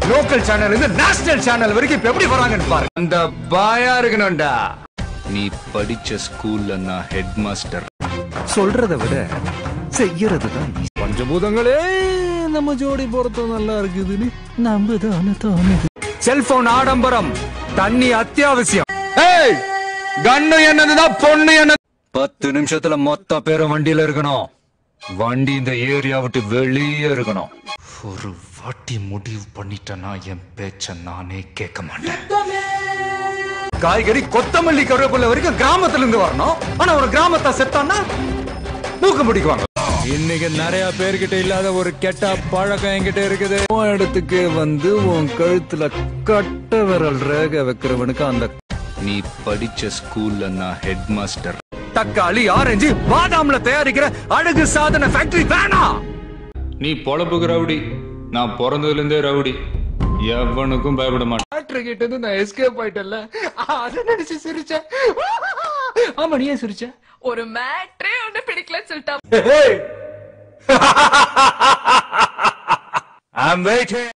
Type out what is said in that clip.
Local channel இருந்து national channel வரைக்கும் இப்ப எப்படி வராங்கன்னு பாரு அந்த பாயா இருக்கணும்டா நீ படிச்ச ஸ்கூல்ல நான் ஹெட் மாஸ்டர் சொல்றதை விட செய்யறது தான் பஞ்சபூதங்களே நம்ம ஜோடி பொருத்தம் நல்லா இருக்குதுன்னு நம்புதானே தோணுது செல்போன் ஆடம்பரம் தண்ணி அத்தியாவசியம் ஏய் கண்ணு என்னதுதான் பொண்ணு என்ன பத்து நிமிஷத்துல மொத்த பேரும் வண்டியில இருக்கணும் வண்டி இந்த ஏரியா விட்டு வெளியே இருக்கணும் ஒரு வாட்டி முடிவு பண்ணிட்டேன்னா என் பேச்ச நானே கேட்க மாட்டேன் காய்கறி கொத்தமல்லி கருவேப்பிலை வரைக்கும் கிராமத்துல இருந்து வரணும் ஆனா ஒரு கிராமத்தை செத்தான்னா மூக்க முடிக்குவாங்க இன்னைக்கு நிறைய பேர்கிட்ட இல்லாத ஒரு கெட்ட பழக்கம் என்கிட்ட இருக்குது உன் இடத்துக்கு வந்து உன் கழுத்துல கட்ட விரல் ரேக வைக்கிறவனுக்கு அந்த நீ படிச்ச ஸ்கூல்ல நான் ஹெட் மாஸ்டர் தக்காளி ஆரஞ்சு பாதாம்ல தயாரிக்கிற அழகு சாதன ஃபேக்டரி வேணாம் நீ பொழப்புக்கு ரவுடி நான் பிறந்ததுல இருந்தே ரவுடி எவனுக்கும் பயப்பட மாட்டேன் டாக்டர் கிட்ட இருந்து நான் எஸ்கேப் ஆயிட்டேன்ல அதை நினைச்சு சிரிச்சேன் ஆமா நீ ஏன் சிரிச்ச ஒரு மேட்ரே ஒண்ணு பிடிக்கலன்னு சொல்லிட்டா I'm waiting.